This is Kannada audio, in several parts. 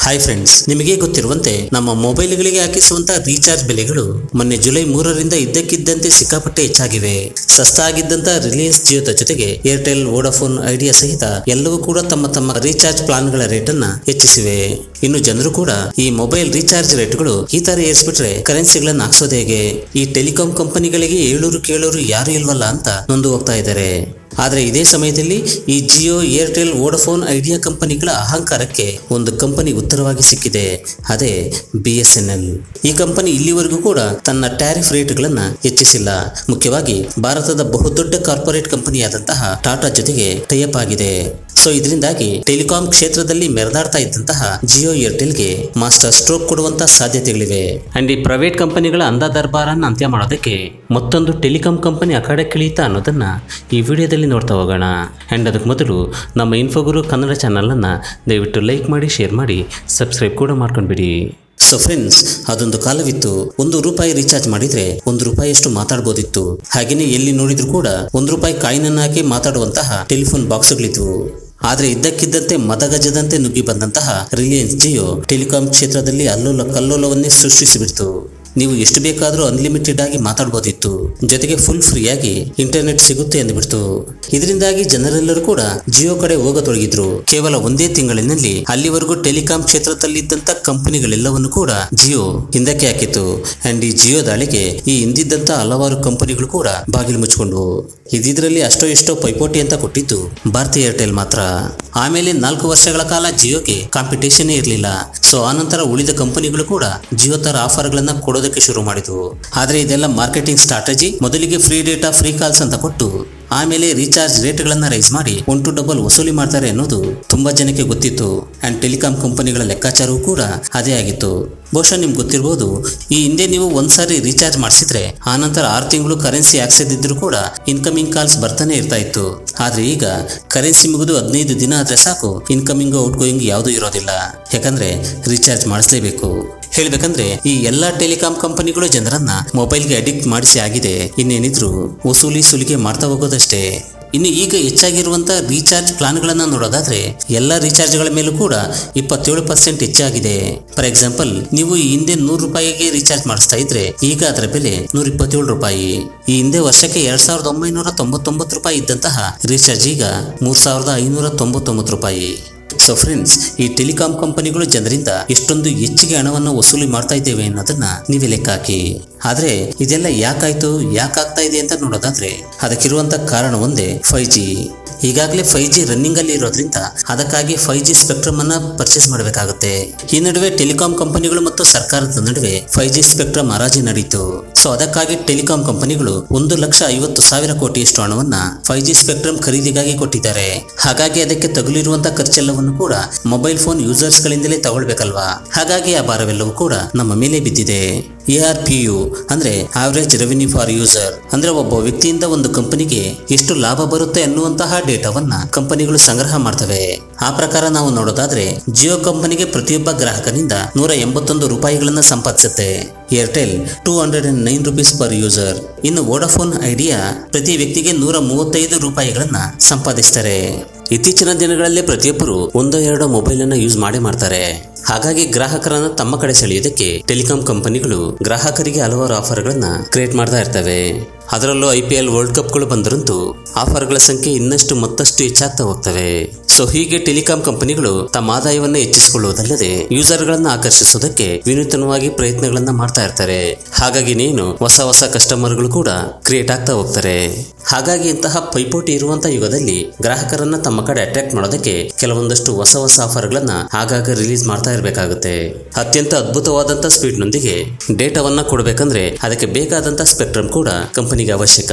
ಹಾಯ್ ಫ್ರೆಂಡ್ಸ್ ನಿಮಗೆ ಗೊತ್ತಿರುವಂತೆ ನಮ್ಮ ಮೊಬೈಲ್ಗಳಿಗೆ ಹಾಕಿಸುವಂತಹ ರೀಚಾರ್ಜ್ ಬೆಲೆಗಳು ಮೊನ್ನೆ ಜುಲೈ ಮೂರರಿಂದ ಇದ್ದಕ್ಕಿದ್ದಂತೆ ಸಿಕ್ಕಾಪಟ್ಟೆ ಹೆಚ್ಚಾಗಿವೆ ಸಸ್ತಾ ಆಗಿದ್ದಂತ ರಿಲಯನ್ಸ್ ಜಿಯೋದ ಜೊತೆಗೆ ಏರ್ಟೆಲ್ ವೋಡಾಫೋನ್ ಐಡಿಯಾ ಸಹಿತ ಎಲ್ಲವೂ ಕೂಡ ತಮ್ಮ ತಮ್ಮ ರೀಚಾರ್ಜ್ ಪ್ಲಾನ್ಗಳ ರೇಟ್ ಅನ್ನ ಹೆಚ್ಚಿಸಿವೆ ಇನ್ನು ಜನರು ಕೂಡ ಈ ಮೊಬೈಲ್ ರೀಚಾರ್ಜ್ ರೇಟ್ಗಳು ಈ ತರ ಏರಿಸ್ಬಿಟ್ರೆ ಕರೆನ್ಸಿಗಳನ್ನ ಹಾಕ್ಸೋದು ಹೇಗೆ ಈ ಟೆಲಿಕಾಂ ಕಂಪನಿಗಳಿಗೆ ಏಳೂರು ಕೇಳೋರು ಯಾರು ಇಲ್ವಲ್ಲ ಅಂತ ನೊಂದು ಹೋಗ್ತಾ ಇದ್ದಾರೆ ಆದರೆ ಇದೇ ಸಮಯದಲ್ಲಿ ಈ ಜಿಯೋ ಏರ್ಟೆಲ್ ವೋಡಫೋನ್ ಐಡಿಯಾ ಕಂಪನಿಗಳ ಅಹಂಕಾರಕ್ಕೆ ಒಂದು ಕಂಪನಿ ಉತ್ತರವಾಗಿ ಸಿಕ್ಕಿದೆ ಅದೇ ಬಿ ಎಸ್ ಎನ್ ಎಲ್ ಈ ಕಂಪನಿ ಇಲ್ಲಿವರೆಗೂ ಕೂಡ ತನ್ನ ಟ್ಯಾರಿಫ್ ರೇಟ್ಗಳನ್ನ ಹೆಚ್ಚಿಸಿಲ್ಲ ಮುಖ್ಯವಾಗಿ ಭಾರತದ ಬಹುದೊಡ್ಡ ಕಾರ್ಪೊರೇಟ್ ಕಂಪನಿಯಾದಂತಹ ಟಾಟಾ ಜೊತೆಗೆ ಟೈಅಪ್ ಆಗಿದೆ ಸೊ ಇದರಿಂದಾಗಿ ಟೆಲಿಕಾಂ ಕ್ಷೇತ್ರದಲ್ಲಿ ಮೆರೆದಾಡ್ತಾ ಇದ್ದಂತಹ ಜಿಯೋ ಏರ್ಟೆಲ್ಗೆ ಮಾಸ್ಟರ್ ಸ್ಟ್ರೋಕ್ ಕೊಡುವಂತ ಸಾಧ್ಯತೆಗಳಿವೆ ಅಂಡ್ ಈ ಪ್ರೈವೇಟ್ ಕಂಪನಿಗಳ ಅಂಧ ದರ್ಬಾರನ್ನ ಅಂತ್ಯ ಮಾಡೋದಕ್ಕೆ ಮತ್ತೊಂದು ಟೆಲಿಕಾಂ ಕಂಪನಿ ಅಖಾಡೆ ಕಿಳಿಯುತ್ತಾ ಅನ್ನೋದನ್ನ ಈ ವಿಡಿಯೋದಲ್ಲಿ ನೋಡ್ತಾ ಹೋಗೋಣ ಅಂಡ್ ಅದಕ್ಕೆ ಮೊದಲು ನಮ್ಮ ಇನ್ಫೋಗುರು ಕನ್ನಡ ಚಾನಲನ್ನು ದಯವಿಟ್ಟು ಲೈಕ್ ಮಾಡಿ ಶೇರ್ ಮಾಡಿ ಸಬ್ಸ್ಕ್ರೈಬ್ ಕೂಡ ಮಾಡ್ಕೊಂಡ್ಬಿಡಿ ಸೊ ಫ್ರೆಂಡ್ಸ್ ಅದೊಂದು ಕಾಲವಿತ್ತು ಒಂದು ರೂಪಾಯಿ ರೀಚಾರ್ಜ್ ಮಾಡಿದ್ರೆ ಒಂದು ರೂಪಾಯಿಯಷ್ಟು ಮಾತಾಡ್ಬೋದಿತ್ತು ಹಾಗೇನೆ ಎಲ್ಲಿ ನೋಡಿದ್ರು ಕೂಡ ಒಂದು ರೂಪಾಯಿ ಕಾಯಿನನ್ನು ಹಾಕಿ ಮಾತಾಡುವಂತಹ ಟೆಲಿಫೋನ್ ಬಾಕ್ಸ್ಗಳಿದ್ವು ಆದ್ರೆ ಇದ್ದಕ್ಕಿದ್ದಂತೆ ಮದಗಜದಂತೆ ನುಗ್ಗಿ ಬಂದಂತಹ ರಿಲಯನ್ಸ್ ಜಿಯೋ ಟೆಲಿಕಾಂ ಕ್ಷೇತ್ರದಲ್ಲಿ ಅಲ್ಲೋಲ ಕಲ್ಲೋಲವನ್ನೇ ಸೃಷ್ಟಿಸಿಬಿಡ್ತು ನೀವು ಎಷ್ಟು ಬೇಕಾದರೂ ಅನ್ಲಿಮಿಟೆಡ್ ಆಗಿ ಮಾತಾಡ್ಬೋದಿತ್ತು ಜೊತೆಗೆ ಫುಲ್ ಫ್ರೀಯಾಗಿ ಇಂಟರ್ನೆಟ್ ಸಿಗುತ್ತೆ ಅಂದ್ಬಿಡ್ತು ಇದರಿಂದಾಗಿ ಜನರೆಲ್ಲರೂ ಕೂಡ ಜಿಯೋ ಕಡೆ ಹೋಗತೊಡಗಿದ್ರು ಕೇವಲ ಒಂದೇ ತಿಂಗಳಿನಲ್ಲಿ ಅಲ್ಲಿವರೆಗೂ ಟೆಲಿಕಾಂ ಕ್ಷೇತ್ರದಲ್ಲಿದ್ದಂತ ಕಂಪನಿಗಳೆಲ್ಲವನ್ನು ಕೂಡ ಜಿಯೋ ಹಿಂದಕ್ಕೆ ಹಾಕಿತ್ತು ಅಂಡ್ ಈ ಜಿಯೋ ದಾಳಿಗೆ ಈ ಹಿಂದಿದ್ದಂತ ಹಲವಾರು ಕಂಪನಿಗಳು ಕೂಡ ಬಾಗಿಲು ಮುಚ್ಚಿಕೊಂಡ್ವು ಇದಿದ್ರಲ್ಲಿ ಅಷ್ಟೋ ಎಷ್ಟೋ ಪೈಪೋಟಿ ಅಂತ ಕೊಟ್ಟಿದ್ದು ಭಾರತೀಯ ಏರ್ಟೆಲ್ ಮಾತ್ರ ಆಮೇಲೆ ನಾಲ್ಕು ವರ್ಷಗಳ ಕಾಲ ಜಿಯೋಗೆ ಕಾಂಪಿಟೇಷನ್ ಇರಲಿಲ್ಲ ಸೊ ಆನಂತರ ಉಳಿದ ಕಂಪನಿಗಳು ಕೂಡ ಜಿಯೋ ತರ ಆಫರ್ಗಳನ್ನ ಕೊಡೋದಕ್ಕೆ ಶುರು ಮಾಡಿದ್ವು ಆದ್ರೆ ಇದೆಲ್ಲ ಮಾರ್ಕೆಟಿಂಗ್ ಸ್ಟ್ರಾಟಜಿ ಮೊದಲಿಗೆ ಫ್ರೀ ಡೇಟಾ ಫ್ರೀ ಕಾಲ್ಸ್ ಅಂತ ಕೊಟ್ಟು ಆಮೇಲೆ ರೀಚಾರ್ಜ್ ರೇಟ್ಗಳನ್ನ ರೈಸ್ ಮಾಡಿ ಒನ್ ಟು ಡಬಲ್ ವಸೂಲಿ ಮಾಡ್ತಾರೆ ಅನ್ನೋದು ತುಂಬಾ ಜನಕ್ಕೆ ಗೊತ್ತಿತ್ತು ಅಂಡ್ ಟೆಲಿಕಾಂ ಕಂಪನಿಗಳ ಲೆಕ್ಕಾಚಾರವೂ ಕೂಡ ಅದೇ ಆಗಿತ್ತು ಬಹುಶಃ ನಿಮ್ಗೆ ಗೊತ್ತಿರಬಹುದು ಈ ಹಿಂದೆ ನೀವು ಒಂದ್ಸಾರಿ ರೀಚಾರ್ಜ್ ಮಾಡಿಸಿದ್ರೆ ಆನಂತರ ಆರು ತಿಂಗಳು ಕರೆನ್ಸಿ ಹಾಕ್ಸದಿದ್ರು ಕೂಡ ಇನ್ಕಮಿಂಗ್ ಕಾಲ್ಸ್ ಬರ್ತಾನೆ ಇರ್ತಾ ಇತ್ತು ಆದ್ರೆ ಈಗ ಕರೆನ್ಸಿ ಮುಗಿದು ಹದಿನೈದು ದಿನ ಆದ್ರೆ ಸಾಕು ಇನ್ಕಮಿಂಗ್ ಔಟ್ ಗೋಯಿಂಗ್ ಯಾವುದೂ ಇರೋದಿಲ್ಲ ಯಾಕಂದ್ರೆ ರೀಚಾರ್ಜ್ ಮಾಡಿಸ್ಲೇಬೇಕು ಹೇಳ್ಬೇಕಂದ್ರೆ ಈ ಎಲ್ಲಾ ಟೆಲಿಕಾಂ ಕಂಪನಿಗಳು ಜನರನ್ನ ಮೊಬೈಲ್ಗೆ ಅಡಿಕ್ಟ್ ಮಾಡಿಸಿ ಆಗಿದೆ ಇನ್ನೇನಿದ್ರು ವಸೂಲಿ ಸುಲಿಗೆ ಮಾಡ್ತಾ ಹೋಗೋದಷ್ಟೇ ಇನ್ನು ಈಗ ಹೆಚ್ಚಾಗಿರುವಂತ ರೀಚಾರ್ಜ್ ಪ್ಲಾನ್ಗಳನ್ನ ನೋಡೋದಾದ್ರೆ ಎಲ್ಲಾ ರೀಚಾರ್ಜ್ಗಳ ಮೇಲೂ ಕೂಡ ಇಪ್ಪತ್ತೇಳು ಪರ್ಸೆಂಟ್ ಹೆಚ್ಚಾಗಿದೆ ಫಾರ್ ಎಕ್ಸಾಂಪಲ್ ನೀವು ಈ ಹಿಂದೆ ನೂರು ರೂಪಾಯಿಗೆ ರೀಚಾರ್ಜ್ ಮಾಡಿಸ್ತಾ ಇದ್ರೆ ಈಗ ಅದರ ಬೆಲೆ ನೂರ ಇಪ್ಪತ್ತೇಳು ರೂಪಾಯಿ ಈ ಹಿಂದೆ ವರ್ಷಕ್ಕೆ ಎರಡ್ ಸಾವಿರದ ಒಂಬೈನೂರ ತೊಂಬತ್ತೊಂಬತ್ತು ರೂಪಾಯಿ ಇದ್ದಂತಹ ರೀಚಾರ್ಜ್ ಈಗ ಮೂರ್ ಸಾವಿರದ ಐನೂರ ತೊಂಬತ್ತೊಂಬತ್ತು ರೂಪಾಯಿ ಸೊ ಫ್ರೆಂಡ್ಸ್ ಈ ಟೆಲಿಕಾಂ ಕಂಪನಿಗಳು ಜನರಿಂದ ಎಷ್ಟೊಂದು ಹೆಚ್ಚಿಗೆ ಹಣವನ್ನು ವಸೂಲಿ ಮಾಡ್ತಾ ಇದ್ದೇವೆ ಅನ್ನೋದನ್ನ ನೀವೇ ಲೆಕ್ಕ ಹಾಕಿ ಆದ್ರೆ ಇದೆಲ್ಲ ಯಾಕಾಯ್ತು ಯಾಕಾಗ್ತಾ ಇದೆ ಅಂತ ನೋಡೋದಾದ್ರೆ ಅದಕ್ಕಿರುವಂತ ಕಾರಣ ಒಂದೇ ಫೈವ್ ಜಿ ಈಗಾಗಲೇ ಫೈವ್ ಜಿ ರನ್ನಿಂಗ್ ಅಲ್ಲಿ ಇರೋದ್ರಿಂದ ಅದಕ್ಕಾಗಿ ಫೈವ್ ಜಿ ಸ್ಪೆಕ್ಟ್ರಮ್ ಅನ್ನ ಪರ್ಚೇಸ್ ಮಾಡಬೇಕಾಗುತ್ತೆ ಈ ನಡುವೆ ಟೆಲಿಕಾಂ ಕಂಪನಿಗಳು ಮತ್ತು ಸರ್ಕಾರದ ನಡುವೆ ಫೈವ್ ಜಿ ಸ್ಪೆಕ್ಟ್ರಮ್ ಹರಾಜಿ ನಡೀತು ಸೊ ಅದಕ್ಕಾಗಿ ಟೆಲಿಕಾಂ ಕಂಪನಿಗಳು ಒಂದು ಲಕ್ಷ ಐವತ್ತು ಸಾವಿರ ಕೋಟಿಯಷ್ಟು ಹಣವನ್ನ ಫೈವ್ ಜಿ ಸ್ಪೆಕ್ಟ್ರಮ್ ಖರೀದಿಗಾಗಿ ಕೊಟ್ಟಿದ್ದಾರೆ ಹಾಗಾಗಿ ಅದಕ್ಕೆ ತಗುಲಿರುವಂತಹ ಖರ್ಚೆಲ್ಲವನ್ನು ಕೂಡ ಮೊಬೈಲ್ ಫೋನ್ ಯೂಸರ್ಸ್ ಗಳಿಂದಲೇ ತಗೊಳ್ಬೇಕಲ್ವಾ ಹಾಗಾಗಿ ಆ ಭಾರವೆಲ್ಲವೂ ಕೂಡ ನಮ್ಮ ಮೇಲೆ ಬಿದ್ದಿದೆ ಎ ಆರ್ ಪಿ ಯು ಅಂದ್ರೆ ಆವರೇಜ್ ರೆವೆನ್ಯೂ ಫಾರ್ ಯೂಸರ್ ಅಂದ್ರೆ ಒಬ್ಬ ವ್ಯಕ್ತಿಯಿಂದ ಒಂದು ಕಂಪನಿಗೆ ಎಷ್ಟು ಲಾಭ ಬರುತ್ತೆ ಅನ್ನುವಂತಹ ಡೇಟಾವನ್ನ ಕಂಪನಿಗಳು ಸಂಗ್ರಹ ಮಾಡ್ತವೆ ಆ ಪ್ರಕಾರ ನಾವು ನೋಡೋದಾದ್ರೆ ಜಿಯೋ ಕಂಪನಿಗೆ ಪ್ರತಿಯೊಬ್ಬ ಗ್ರಾಹಕನಿಂದ ನೂರ ಎಂಬತ್ತೊಂದು ರೂಪಾಯಿಗಳನ್ನ ಸಂಪಾದಿಸುತ್ತೆ Airtel two hundred and nine rupees per user ಇನ್ನು ವೋಡಾಫೋನ್ ಐಡಿಯಾ ಪ್ರತಿ ವ್ಯಕ್ತಿಗೆ ನೂರ ಮೂವತ್ತೈದು ರೂಪಾಯಿಗಳನ್ನ ಸಂಪಾದಿಸ್ತಾರೆ ಇತ್ತೀಚಿನ ದಿನಗಳಲ್ಲಿ ಪ್ರತಿಯೊಬ್ಬರು ಒಂದೋ ಎರಡೋ ಮೊಬೈಲ್ ಅನ್ನ ಯೂಸ್ ಮಾಡೇ ಮಾಡ್ತಾರೆ ಹಾಗಾಗಿ ಗ್ರಾಹಕರನ್ನ ತಮ್ಮ ಕಡೆ ಸೆಳೆಯೋದಕ್ಕೆ ಟೆಲಿಕಾಂ ಕಂಪನಿಗಳು ಗ್ರಾಹಕರಿಗೆ ಹಲವಾರು ಆಫರ್ಗಳನ್ನ ಕ್ರಿಯೇಟ್ ಮಾಡ್ತಾ ಇರ್ತವೆ ಅದರಲ್ಲೂ ಐ ಪಿ ಎಲ್ ವರ್ಲ್ಡ್ ಕಪ್ಗಳು ಬಂದರಂತೂ ಆಫರ್ಗಳ ಸಂಖ್ಯೆ ಇನ್ನಷ್ಟು ಮತ್ತಷ್ಟು ಹೆಚ್ಚಾಗ್ತಾ ಹೋಗ್ತವೆ ಸೊ ಹೀಗೆ ಟೆಲಿಕಾಂ ಕಂಪನಿಗಳು ತಮ್ಮ ಆದಾಯವನ್ನು ಹೆಚ್ಚಿಸಿಕೊಳ್ಳುವುದಲ್ಲದೆ ಯೂಸರ್ಗಳನ್ನ ಆಕರ್ಷಿಸೋದಕ್ಕೆ ವಿನೂತನವಾಗಿ ಪ್ರಯತ್ನಗಳನ್ನ ಮಾಡ್ತಾ ಇರ್ತಾರೆ ಹಾಗಾಗಿ ನೀನು ಹೊಸ ಹೊಸ ಕಸ್ಟಮರ್ಗಳು ಕೂಡ ಕ್ರಿಯೇಟ್ ಆಗ್ತಾ ಹೋಗ್ತಾರೆ ಹಾಗಾಗಿ ಇಂತಹ ಪೈಪೋಟಿ ಇರುವಂತಹ ಯುಗದಲ್ಲಿ ಗ್ರಾಹಕರನ್ನ ತಮ್ಮ ಕಡೆ ಅಟ್ರಾಕ್ಟ್ ಮಾಡೋದಕ್ಕೆ ಕೆಲವೊಂದಷ್ಟು ಹೊಸ ಹೊಸ ಆಫರ್ಗಳನ್ನ ಆಗಾಗ ರಿಲೀಸ್ ಮಾಡ್ತಾ ಇರಬೇಕಾಗುತ್ತೆ ಅತ್ಯಂತ ಅದ್ಭುತವಾದಂತ ಸ್ಪೀಡ್ನೊಂದಿಗೆ ಡೇಟಾವನ್ನ ಕೊಡಬೇಕಂದ್ರೆ ಅದಕ್ಕೆ ಬೇಕಾದಂತ ಸ್ಪೆಕ್ಟ್ರಮ್ ಕೂಡ ಕಂಪನಿಗೆ ಅವಶ್ಯಕ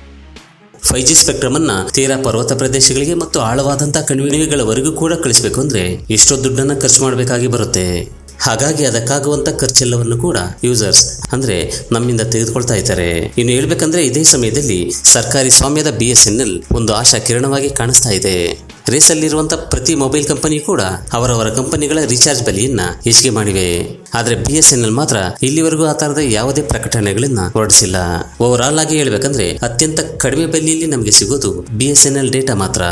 ಫೈವ್ ಜಿ ಸ್ಪೆಕ್ಟ್ರಮ್ ಅನ್ನ ತೀರಾ ಪರ್ವತ ಪ್ರದೇಶಗಳಿಗೆ ಮತ್ತು ಆಳವಾದಂತಹ ಕಣಿವೆಗಳವರೆಗೂ ಕೂಡ ಕಳಿಸಬೇಕು ಅಂದ್ರೆ ಎಷ್ಟೋ ದುಡ್ಡನ್ನ ಖರ್ಚು ಮಾಡಬೇಕಾಗಿ ಬರುತ್ತೆ ಹಾಗಾಗಿ ಅದಕ್ಕಾಗುವಂತ ಖರ್ಚೆಲ್ಲವನ್ನು ಕೂಡ ಯೂಸರ್ಸ್ ಅಂದ್ರೆ ನಮ್ಮಿಂದ ತೆಗೆದುಕೊಳ್ತಾ ಇದ್ದಾರೆ ಇನ್ನು ಹೇಳ್ಬೇಕಂದ್ರೆ ಇದೇ ಸಮಯದಲ್ಲಿ ಸರ್ಕಾರಿ ಸ್ವಾಮ್ಯದ ಬಿ ಎಸ್ ಎನ್ ಎಲ್ ಒಂದು ಆಶಾ ಕಿರಣವಾಗಿ ಕಾಣಿಸ್ತಾ ಇದೆ ರೇಸಲ್ಲಿರುವಂತ ಪ್ರತಿ ಮೊಬೈಲ್ ಕಂಪನಿ ಕೂಡ ಅವರವರ ಕಂಪನಿಗಳ ರೀಚಾರ್ಜ್ ಬೆಲೆಯನ್ನ ಹೆಚ್ಚಿಗೆ ಮಾಡಿವೆ ಆದ್ರೆ ಬಿ ಎಸ್ ಎನ್ ಎಲ್ ಮಾತ್ರ ಇಲ್ಲಿವರೆಗೂ ಆ ತರದ ಯಾವುದೇ ಪ್ರಕಟಣೆಗಳನ್ನ ಹೊರಡಿಸಿಲ್ಲ ಓವರ್ ಆಲ್ ಆಗಿ ಹೇಳ್ಬೇಕಂದ್ರೆ ಅತ್ಯಂತ ಕಡಿಮೆ ಬೆಲೆಯಲ್ಲಿ ನಮಗೆ ಸಿಗೋದು B S N L data ಮಾತ್ರ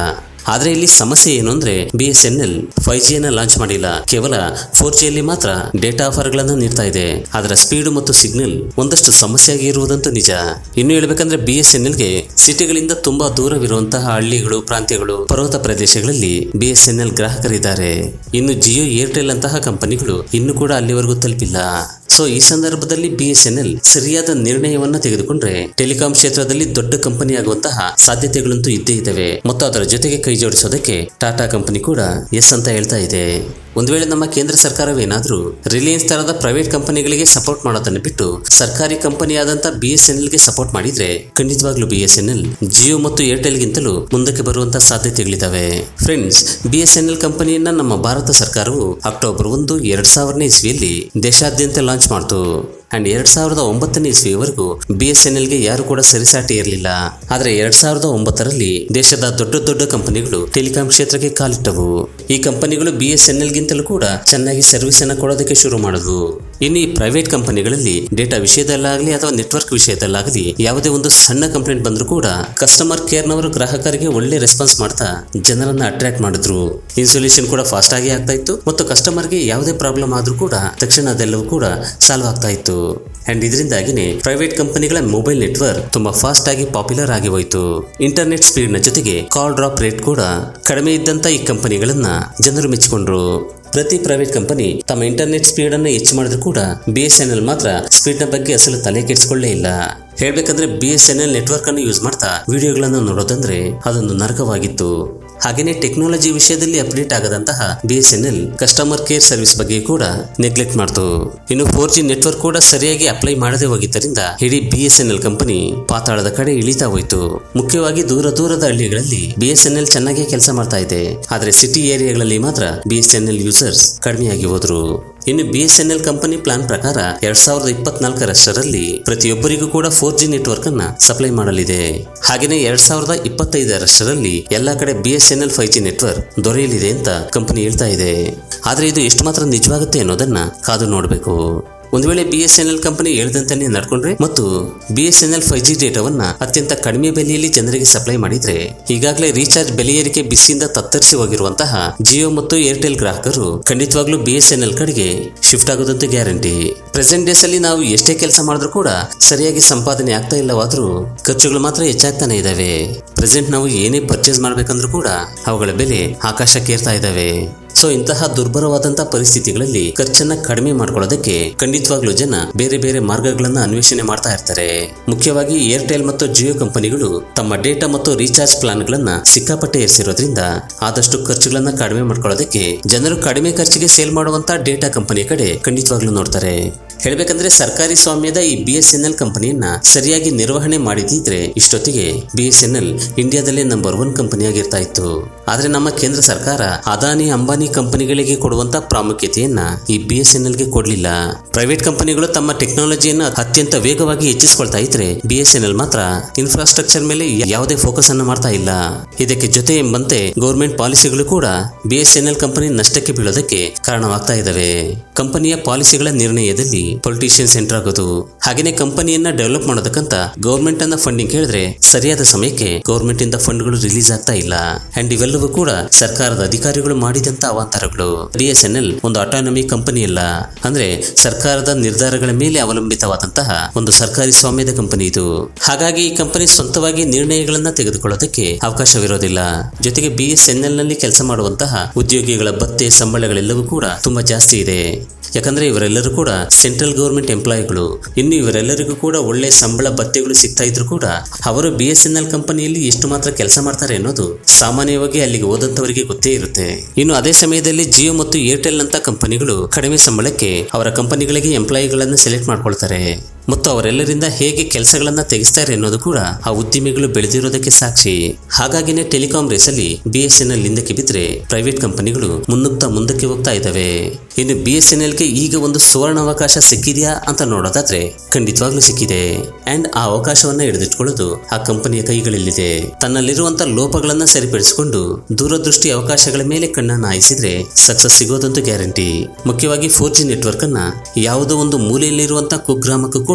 ಆದ್ರೆ ಇಲ್ಲಿ ಸಮಸ್ಯೆ ಏನು ಅಂದ್ರೆ B S N L five ಜಿಯನ್ನ ಲಾಂಚ್ ಮಾಡಿಲ್ಲ ಕೇವಲ ಫೋರ್ ಜಿಯಲ್ಲಿ ಮಾತ್ರ ಡೇಟಾ ಆಫರ್ ಗಳನ್ನ ನೀಡ್ತಾ ಇದೆ ಅದರ ಸ್ಪೀಡ್ ಮತ್ತು ಸಿಗ್ನಲ್ ಒಂದಷ್ಟು ಸಮಸ್ಯೆಯಾಗಿ ಇರುವುದಂತೂ ನಿಜ ಇನ್ನು ಹೇಳ್ಬೇಕಂದ್ರೆ ಬಿ ಎಸ್ ಎನ್ ಎಲ್ಗೆ ಸಿಟಿಗಳಿಂದ ತುಂಬಾ ದೂರವಿರುವಂತಹ ಹಳ್ಳಿಗಳು ಪ್ರಾಂತ್ಯಗಳು ಪರ್ವತ ಪ್ರದೇಶಗಳಲ್ಲಿ ಬಿ ಎಸ್ ಎನ್ ಎಲ್ ಗ್ರಾಹಕರಿದ್ದಾರೆ ಇನ್ನು ಜಿಯೋ ಏರ್ಟೆಲ್ ಅಂತಹ ಕಂಪನಿಗಳು ಇನ್ನು ಕೂಡ ಅಲ್ಲಿವರೆಗೂ ತಲುಪಿಲ್ಲ ಸೊ ಈ ಸಂದರ್ಭದಲ್ಲಿ ಬಿ ಎಸ್ ಎನ್ ಎಲ್ ಸರಿಯಾದ ನಿರ್ಣಯವನ್ನ ತೆಗೆದುಕೊಂಡ್ರೆ ಟೆಲಿಕಾಂ ಕ್ಷೇತ್ರದಲ್ಲಿ ದೊಡ್ಡ ಕಂಪನಿ ಆಗುವಂತಹ ಸಾಧ್ಯತೆಗಳಂತೂ ಇದ್ದೇ ಇದ್ದಾವೆ ಮತ್ತು ಅದರ ಜೊತೆಗೆ ಕೈ ಜೋಡಿಸೋದಕ್ಕೆ ಟಾಟಾ ಕಂಪನಿ ಕೂಡ ಎಸ್ ಅಂತ ಹೇಳ್ತಾ ಇದೆ ಒಂದು ವೇಳೆ ನಮ್ಮ ಕೇಂದ್ರ ಸರ್ಕಾರವೇನಾದ್ರೂ ರಿಲಯನ್ಸ್ ತರದ ಪ್ರೈವೇಟ್ ಕಂಪನಿಗಳಿಗೆ ಸಪೋರ್ಟ್ ಮಾಡೋದನ್ನು ಬಿಟ್ಟು ಸರ್ಕಾರಿ ಕಂಪನಿಯಾದಂತ ಬಿ ಎಸ್ ಎನ್ ಎಲ್ಗೆ ಸಪೋರ್ಟ್ ಮಾಡಿದ್ರೆ ಖಂಡಿತವಾಗ್ಲೂ B S N L Jio ಮತ್ತು ಏರ್ಟೆಲ್ಗಿಂತಲೂ ಮುಂದಕ್ಕೆ ಬರುವಂತ ಸಾಧ್ಯತೆಗಳಿದಾವೆ friends B S N L ಕಂಪನಿಯನ್ನ ನಮ್ಮ ಭಾರತ ಸರ್ಕಾರವು ಅಕ್ಟೋಬರ್ ಒಂದು ಎರಡ್ ಸಾವಿರನೇ ಇಸ್ವಿಯಲ್ಲಿ ದೇಶಾದ್ಯಂತ ಲಾಂಚ್ ಮಾಡ್ತು ಅಂಡ್ ಎರಡ್ ಸಾವಿರದ ಒಂಬತ್ತನೇ ಇಸ್ವಿಯವರೆಗೂ ಬಿ ಎಸ್ ಎನ್ ಎಲ್ಗೆ ಯಾರು ಕೂಡ ಸರಿಸಾಟಿ ಇರಲಿಲ್ಲ ಆದ್ರೆ ಎರಡ್ ಸಾವಿರದ ಒಂಬತ್ತರಲ್ಲಿ ದೇಶದ ದೊಡ್ಡ ದೊಡ್ಡ ಕಂಪನಿಗಳು ಟೆಲಿಕಾಂ ಕ್ಷೇತ್ರಕ್ಕೆ ಕಾಲಿಟ್ಟವು ಈ ಕಂಪನಿಗಳು ಬಿ ಎಸ್ ಎನ್ ಎಲ್ಗಿಂತಲೂ ಕೂಡ ಚೆನ್ನಾಗಿ ಸರ್ವಿಸ್ ಅನ್ನ ಕೊಡೋದಕ್ಕೆ ಶುರು ಮಾಡಿದ್ವು ಇನ್ನು ಈ ಪ್ರೈವೇಟ್ ಕಂಪನಿಗಳಲ್ಲಿ ಡೇಟಾ ವಿಷಯದಲ್ಲಾಗಲಿ ಅಥವಾ ನೆಟ್ವರ್ಕ್ ವಿಷಯದಲ್ಲಾಗಲಿ ಯಾವುದೇ ಒಂದು ಸಣ್ಣ ಕಂಪ್ಲೇಂಟ್ ಬಂದರೂ ಕೂಡ ಕಸ್ಟಮರ್ ಕೇರ್ನವರು ಗ್ರಾಹಕರಿಗೆ ಒಳ್ಳೆ ರೆಸ್ಪಾನ್ಸ್ ಮಾಡ್ತಾ ಜನರನ್ನ ಅಟ್ರಾಕ್ಟ್ ಮಾಡಿದ್ರು ಇನ್ಸುಲೇಷನ್ ಕೂಡ ಫಾಸ್ಟ್ ಆಗಿ ಆಗ್ತಾ ಇತ್ತು ಮತ್ತು ಕಸ್ಟಮರ್ಗೆ ಯಾವುದೇ ಪ್ರಾಬ್ಲಮ್ ಆದ್ರೂ ಕೂಡ ತಕ್ಷಣ ಅದೆಲ್ಲವೂ ಕೂಡ ಸಾಲ್ವ್ ಆಗ್ತಾ ಇತ್ತು ಅಂಡ್ ಇದರಿಂದಾಗಿನೇ ಪ್ರೈವೇಟ್ ಕಂಪನಿಗಳ ಮೊಬೈಲ್ ನೆಟ್ವರ್ಕ್ ತುಂಬಾ ಫಾಸ್ಟ್ ಆಗಿ ಪಾಪ್ಯುಲರ್ ಆಗಿ ಹೋಯಿತು ಇಂಟರ್ನೆಟ್ ಸ್ಪೀಡ್ ನ ಜೊತೆಗೆ ಕಾಲ್ ಡ್ರಾಪ್ ರೇಟ್ ಕೂಡ ಕಡಿಮೆ ಇದ್ದಂತ ಈ ಕಂಪನಿಗಳನ್ನ ಜನರು ಮೆಚ್ಚಿಕೊಂಡ್ರು ಪ್ರತಿ ಪ್ರೈವೇಟ್ ಕಂಪನಿ ತಮ್ಮ ಇಂಟರ್ನೆಟ್ ಸ್ಪೀಡ್ ಅನ್ನು ಹೆಚ್ಚು ಮಾಡಿದ್ರು ಕೂಡ ಬಿ ಎಸ್ ಎನ್ ಎಲ್ ಮಾತ್ರ ಸ್ಪೀಡ್ ನ ಬಗ್ಗೆ ಅಸಲು ತಲೆ ಕೆಡಿಸ್ಕೊಳ್ಳೇ ಇಲ್ಲ ಹೇಳ್ಬೇಕಂದ್ರೆ B S N L network ಅನ್ನು ಯೂಸ್ ಮಾಡ್ತಾ ವಿಡಿಯೋಗಳನ್ನು ನೋಡೋದಂದ್ರೆ ಅದೊಂದು ನರಕವಾಗಿತ್ತು ಹಾಗೇನೆ ಟೆಕ್ನಾಲಜಿ ವಿಷಯದಲ್ಲಿ ಅಪ್ಡೇಟ್ ಆಗದಂತಹ B S N L customer care service ಬಗ್ಗೆ ಕೂಡ ನೆಗ್ಲೆಕ್ಟ್ ಮಾಡ್ತು ಇನ್ನು ಫೋರ್ ಜಿ ನೆಟ್ವರ್ಕ್ ಕೂಡ ಸರಿಯಾಗಿ ಅಪ್ಲೈ ಮಾಡದೆ ಹೋಗಿದ್ದರಿಂದ ಇಡೀ B S N L company ಪಾತಾಳದ ಕಡೆ ಇಳಿತಾ ಹೋಯಿತು ಮುಖ್ಯವಾಗಿ ದೂರ ದೂರದ ಹಳ್ಳಿಗಳಲ್ಲಿ ಬಿ ಎಸ್ ಎನ್ ಎಲ್ ಚೆನ್ನಾಗಿ ಕೆಲಸ ಮಾಡ್ತಾ ಇದೆ ಆದ್ರೆ ಸಿಟಿ ಏರಿಯಾಗಳಲ್ಲಿ ಮಾತ್ರ B S N L users ಕಡಿಮೆಯಾಗಿ ಹೋದ್ರು ಇನ್ನು B S N L company plan ಪ್ರಕಾರ ಎರಡ್ ಸಾವಿರದ ಇಪ್ಪತ್ನಾಲ್ಕರಷ್ಟರಲ್ಲಿ ಪ್ರತಿಯೊಬ್ಬರಿಗೂ ಕೂಡ ಫೋರ್ ಜಿ ನೆಟ್ವರ್ಕ್ ಅನ್ನ ಸಪ್ಲೈ ಮಾಡಲಿದೆ ಹಾಗೆಯೇ ಎರಡ್ ಸಾವಿರದ ಇಪ್ಪತ್ತೈದರಷ್ಟರಲ್ಲಿ ಎಲ್ಲಾ ಕಡೆ B S N L five G network ದೊರೆಯಲಿದೆ ಅಂತ ಕಂಪನಿ ಹೇಳ್ತಾ ಇದೆ ಆದ್ರೆ ಇದು ಎಷ್ಟು ಮಾತ್ರ ನಿಜವಾಗುತ್ತೆ ಅನ್ನೋದನ್ನ ಕಾದು ನೋಡಬೇಕು ಒಂದು ವೇಳೆ B S N L company ಹೇಳಿದಂತೆಯೇ ನಡ್ಕೊಂಡ್ರೆ ಮತ್ತು B S N L five G ಡೇಟಾವನ್ನ ಅತ್ಯಂತ ಕಡಿಮೆ ಬೆಲೆಯಲ್ಲಿ ಜನರಿಗೆ ಸಪ್ಲೈ ಮಾಡಿದ್ರೆ ಈಗಾಗಲೇ ರೀಚಾರ್ಜ್ ಬೆಲೆ ಏರಿಕೆ ಬಿಸಿಯಿಂದ ತತ್ತರಿಸಿ ಹೋಗಿರುವಂತಹ ಜಿಯೋ ಮತ್ತು ಏರ್ಟೆಲ್ ಗ್ರಾಹಕರು ಖಂಡಿತವಾಗ್ಲೂ ಬಿ ಎಸ್ ಎನ್ ಎಲ್ ಕಡೆಗೆ ಶಿಫ್ಟ್ ಆಗೋದಂತೂ ಗ್ಯಾರಂಟಿ ಪ್ರೆಸೆಂಟ್ ಡೇಸ್ ಅಲ್ಲಿ ನಾವು ಎಷ್ಟೇ ಕೆಲಸ ಮಾಡಿದ್ರು ಕೂಡ ಸರಿಯಾಗಿ ಸಂಪಾದನೆ ಆಗ್ತಾ ಇಲ್ಲವಾದ್ರೂ ಖರ್ಚುಗಳು ಮಾತ್ರ ಹೆಚ್ಚಾಗ್ತಾನೆ ಇದಾವೆ ಪ್ರೆಸೆಂಟ್ ನಾವು ಏನೇ ಪರ್ಚೇಸ್ ಮಾಡ್ಬೇಕಂದ್ರೂ ಕೂಡ ಅವುಗಳ ಬೆಲೆ ಆಕಾಶಕ್ಕೇರ್ತಾ ಇದಾವೆ ಸೊ ಇಂತಹ ದುರ್ಬರವಾದಂತಹ ಪರಿಸ್ಥಿತಿಗಳಲ್ಲಿ ಖರ್ಚನ್ನ ಕಡಿಮೆ ಮಾಡ್ಕೊಳ್ಳೋದಕ್ಕೆ ಖಂಡಿತವಾಗ್ಲೂ ಜನ ಬೇರೆ ಬೇರೆ ಮಾರ್ಗಗಳನ್ನ ಅನ್ವೇಷಣೆ ಮಾಡ್ತಾ ಇರ್ತಾರೆ ಮುಖ್ಯವಾಗಿ ಏರ್ಟೆಲ್ ಮತ್ತು ಜಿಯೋ ಕಂಪನಿಗಳು ತಮ್ಮ ಡೇಟಾ ಮತ್ತು ರೀಚಾರ್ಜ್ ಪ್ಲಾನ್ಗಳನ್ನ ಸಿಕ್ಕಾಪಟ್ಟೆ ಏರಿಸಿರೋದ್ರಿಂದ ಆದಷ್ಟು ಖರ್ಚುಗಳನ್ನ ಕಡಿಮೆ ಮಾಡ್ಕೊಳ್ಳೋದಕ್ಕೆ ಜನರು ಕಡಿಮೆ ಖರ್ಚಿಗೆ ಸೇಲ್ ಮಾಡುವಂತ ಡೇಟಾ ಕಂಪನಿ ಕಡೆ ಖಂಡಿತವಾಗ್ಲೂ ನೋಡ್ತಾರೆ ಹೇಳ್ಬೇಕಂದ್ರೆ ಸರ್ಕಾರಿ ಸ್ವಾಮ್ಯದ ಈ ಬಿ ಎಸ್ ಎನ್ ಎಲ್ ಕಂಪನಿಯನ್ನ ಸರಿಯಾಗಿ ನಿರ್ವಹಣೆ ಮಾಡಿದಿದ್ರೆ ಇಷ್ಟೊತ್ತಿಗೆ ಬಿ ಎಸ್ ಎನ್ ಎಲ್ ಇಂಡಿಯಾದಲ್ಲೇ ನಂಬರ್ ಒನ್ ಕಂಪನಿಯಾಗಿರ್ತಾ ಇತ್ತು ಆದ್ರೆ ನಮ್ಮ ಕೇಂದ್ರ ಸರ್ಕಾರ ಅದಾನಿ ಅಂಬಾನಿ ಕಂಪನಿಗಳಿಗೆ ಕೊಡುವಂತ ಪ್ರಾಮುಖ್ಯತೆಯನ್ನ ಈ ಬಿ ಎಸ್ ಎನ್ ಎಲ್ಗೆ ಕೊಡ್ಲಿಲ್ಲ ಪ್ರೈವೇಟ್ ಕಂಪನಿಗಳು ತಮ್ಮ ಟೆಕ್ನಾಲಜಿಯನ್ನ ಅತ್ಯಂತ ವೇಗವಾಗಿ ಹೆಚ್ಚಿಸ್ಕೊಳ್ತಾ ಇದ್ರೆ ಬಿ ಎಸ್ ಎನ್ ಎಲ್ ಮಾತ್ರ ಇನ್ಫ್ರಾಸ್ಟ್ರಕ್ಚರ್ ಮೇಲೆ ಯಾವುದೇ ಫೋಕಸ್ ಅನ್ನು ಮಾಡ್ತಾ ಇಲ್ಲ ಇದಕ್ಕೆ ಜೊತೆ ಎಂಬಂತೆ ಗೌರ್ಮೆಂಟ್ ಪಾಲಿಸಿಗಳು ಕೂಡ B S N L company ನಷ್ಟಕ್ಕೆ ಬೀಳೋದಕ್ಕೆ ಕಾರಣವಾಗ್ತಾ ಇದಾವೆ ಕಂಪನಿಯ ಪಾಲಿಸಿಗಳ ನಿರ್ಣಯದಲ್ಲಿ ಪೊಲಿಟಿಷಿಯನ್ಸ್ ಎಂಟರ್ ಆಗೋದು ಹಾಗೇನೆ ಕಂಪನಿಯನ್ನ ಡೆವಲಪ್ ಮಾಡೋದಕ್ಕಂತ ಗೌರ್ಮೆಂಟ್ ಅನ್ನ ಫಂಡಿಂಗ್ ಕೇಳಿದ್ರೆ ಸರಿಯಾದ ಸಮಯಕ್ಕೆ ಗೌರ್ಮೆಂಟ್ ಇಂದ ಫಂಡ್ಗಳು ರಿಲೀಸ್ ಆಗ್ತಾ ಇಲ್ಲ ಅಂಡ್ ಇವೆಲ್ಲವೂ ಕೂಡ ಸರ್ಕಾರದ ಅಧಿಕಾರಿಗಳು ಮಾಡಿದಂತ ಅವಾಂತರಗಳು ಬಿ ಎಸ್ ಎನ್ ಎಲ್ ಒಂದು ಅಟಾನಮಿ ಕಂಪನಿ ಅಲ್ಲ ಅಂದ್ರೆ ಸರ್ಕಾರದ ನಿರ್ಧಾರಗಳ ಮೇಲೆ ಅವಲಂಬಿತವಾದಂತಹ ಒಂದು ಸರ್ಕಾರಿ ಸ್ವಾಮ್ಯದ ಕಂಪನಿ ಇದು ಹಾಗಾಗಿ ಈ ಕಂಪನಿ ಸ್ವಂತವಾಗಿ ನಿರ್ಣಯಗಳನ್ನ ತೆಗೆದುಕೊಳ್ಳೋದಕ್ಕೆ ಅವಕಾಶವಿರೋದಿಲ್ಲ ಜೊತೆಗೆ ಬಿ ಎಸ್ ಎನ್ ಎಲ್ ನಲ್ಲಿ ಕೆಲಸ ಮಾಡುವಂತಹ ಉದ್ಯೋಗಿಗಳ ಭತ್ತೆ ಸಂಬಳಗಳೆಲ್ಲವೂ ಕೂಡ ತುಂಬಾ ಜಾಸ್ತಿ ಇದೆ ಯಾಕಂದ್ರೆ ಇವರೆಲ್ಲರೂ ಕೂಡ ಸೆಂಟ್ರಲ್ ಗೌರ್ಮೆಂಟ್ ಎಂಪ್ಲಾಯಿಗಳು ಇನ್ನು ಇವರೆಲ್ಲರಿಗೂ ಕೂಡ ಒಳ್ಳೆ ಸಂಬಳ ಭತ್ಯೆಗಳು ಸಿಗ್ತಾ ಇದ್ರು ಕೂಡ ಅವರು ಬಿ ಎಸ್ ಎನ್ ಎಲ್ ಕಂಪನಿಯಲ್ಲಿ ಎಷ್ಟು ಮಾತ್ರ ಕೆಲಸ ಮಾಡ್ತಾರೆ ಅನ್ನೋದು ಸಾಮಾನ್ಯವಾಗಿ ಅಲ್ಲಿಗೆ ಹೋದಂತವರಿಗೆ ಗೊತ್ತೇ ಇರುತ್ತೆ ಇನ್ನು ಅದೇ ಸಮಯದಲ್ಲಿ ಜಿಯೋ ಮತ್ತು ಏರ್ಟೆಲ್ ಅಂತ ಕಂಪನಿಗಳು ಕಡಿಮೆ ಸಂಬಳಕ್ಕೆ ಅವರ ಕಂಪನಿಗಳಿಗೆ ಎಂಪ್ಲಾಯಿಗಳನ್ನ ಸೆಲೆಕ್ಟ್ ಮಾಡ್ಕೊಳ್ತಾರೆ ಮತ್ತು ಅವರೆಲ್ಲರಿಂದ ಹೇಗೆ ಕೆಲಸಗಳನ್ನ ತೆಗೆಸ್ತಾರೆ ಅನ್ನೋದು ಕೂಡ ಆ ಉದ್ಯಮಿಗಳು ಬೆಳೆದಿರೋದಕ್ಕೆ ಸಾಕ್ಷಿ ಹಾಗಾಗಿನೇ ಟೆಲಿಕಾಂ ರೇಸಲ್ಲಿ ಬಿ ಎಸ್ ಎನ್ ಎಲ್ ಹಿಂದಕ್ಕೆ ಬಿದ್ದರೆ ಪ್ರೈವೇಟ್ ಕಂಪನಿಗಳು ಮುನ್ನುಗ್ತಾ ಮುಂದಕ್ಕೆ ಹೋಗ್ತಾ ಇದ್ದಾವೆ ಇನ್ನು ಬಿ ಎಸ್ ಎನ್ ಎಲ್ಗೆ ಈಗ ಒಂದು ಸುವರ್ಣ ಅವಕಾಶ ಸಿಕ್ಕಿದೆಯಾ ಅಂತ ನೋಡೋದಾದ್ರೆ ಖಂಡಿತವಾಗ್ಲೂ ಸಿಕ್ಕಿದೆ ಅಂಡ್ ಆ ಅವಕಾಶವನ್ನ ಹಿಡಿದಿಟ್ಕೊಳ್ಳೋದು ಆ ಕಂಪನಿಯ ಕೈಗಳಲ್ಲಿದೆ ತನ್ನಲ್ಲಿರುವಂತ ಲೋಪಗಳನ್ನ ಸರಿಪಡಿಸಿಕೊಂಡು ದೂರದೃಷ್ಟಿ ಅವಕಾಶಗಳ ಮೇಲೆ ಕಣ್ಣನ್ನು ಹಾಯಿಸಿದ್ರೆ ಸಕ್ಸಸ್ ಸಿಗೋದಂತೂ ಗ್ಯಾರಂಟಿ ಮುಖ್ಯವಾಗಿ ಫೋರ್ ಜಿ ನೆಟ್ವರ್ಕ್ ಅನ್ನ ಯಾವುದೋ ಒಂದು ಮೂಲೆಯಲ್ಲಿರುವಂತ ಕುಗ್ರಾಮಕ್ಕೂ ಕೂಡ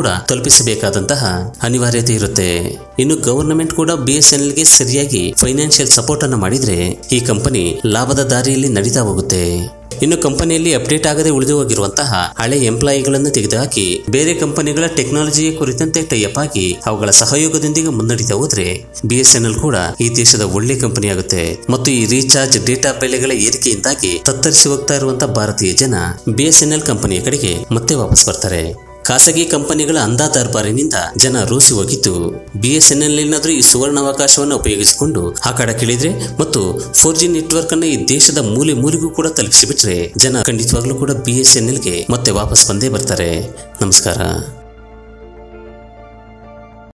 ಕೂಡ ತಲುಪಿಸಬೇಕಾದಂತಹ ಅನಿವಾರ್ಯತೆ ಇರುತ್ತೆ ಇನ್ನು ಗವರ್ನಮೆಂಟ್ ಕೂಡ ಬಿ ಎಸ್ ಎನ್ ಗೆ ಸರಿಯಾಗಿ ಫೈನಾನ್ಷಿಯಲ್ ಸಪೋರ್ಟ್ ಅನ್ನು ಮಾಡಿದ್ರೆ ಈ ಕಂಪನಿ ಲಾಭದ ದಾರಿಯಲ್ಲಿ ನಡೀತಾ ಹೋಗುತ್ತೆ ಇನ್ನು ಕಂಪನಿಯಲ್ಲಿ ಅಪ್ಡೇಟ್ ಆಗದೆ ಉಳಿದು ಹೋಗಿರುವಂತಹ ಹಳೆ ಎಂಪ್ಲಾಯಿಗಳನ್ನು ತೆಗೆದುಹಾಕಿ ಬೇರೆ ಕಂಪನಿಗಳ ಟೆಕ್ನಾಲಜಿಯ ಕುರಿತಂತೆ ಟೈಅಪ್ ಆಗಿ ಅವುಗಳ ಸಹಯೋಗದೊಂದಿಗೆ ಮುನ್ನಡೀತಾ ಹೋದ್ರೆ ಬಿ ಎಸ್ ಎನ್ ಎಲ್ ಕೂಡ ಈ ದೇಶದ ಒಳ್ಳೆ ಕಂಪನಿ ಆಗುತ್ತೆ ಮತ್ತು ಈ ರೀಚಾರ್ಜ್ ಡೇಟಾ ಬೆಲೆಗಳ ಏರಿಕೆಯಿಂದಾಗಿ ತತ್ತರಿಸಿ ಹೋಗ್ತಾ ಇರುವಂತಹ ಭಾರತೀಯ ಜನ ಬಿ ಎಸ್ ಎನ್ ಎಲ್ ಕಂಪನಿಯ ಕಡೆಗೆ ಮತ್ತೆ ವಾಪಸ್ ಬರ್ತಾರೆ ಖಾಸಗಿ ಕಂಪನಿಗಳ ಅಂಧಾ ದರ್ಬಾರಿನಿಂದ ಜನ ರೋಸಿ ಹೋಗಿದ್ದು ಬಿ ಎಸ್ ಎನ್ ಎಲ್ ಏನಾದ್ರೂ ಈ ಸುವರ್ಣಾವಕಾಶವನ್ನು ಉಪಯೋಗಿಸಿಕೊಂಡು ಆ ಕಡೆ ಕೇಳಿದ್ರೆ ಮತ್ತು ಫೋರ್ ಜಿ ನೆಟ್ವರ್ಕ್ ಅನ್ನು ಈ ದೇಶದ ಮೂಲೆ ಮೂಲೆಗೂ ಕೂಡ ತಲುಪಿಸಿಬಿಟ್ರೆ ಜನ ಖಂಡಿತವಾಗ್ಲೂ ಕೂಡ ಬಿ ಎಸ್ ಎನ್ ಎಲ್ಗೆ ಮತ್ತೆ ವಾಪಸ್ ಬಂದೇ ಬರ್ತಾರೆ ನಮಸ್ಕಾರ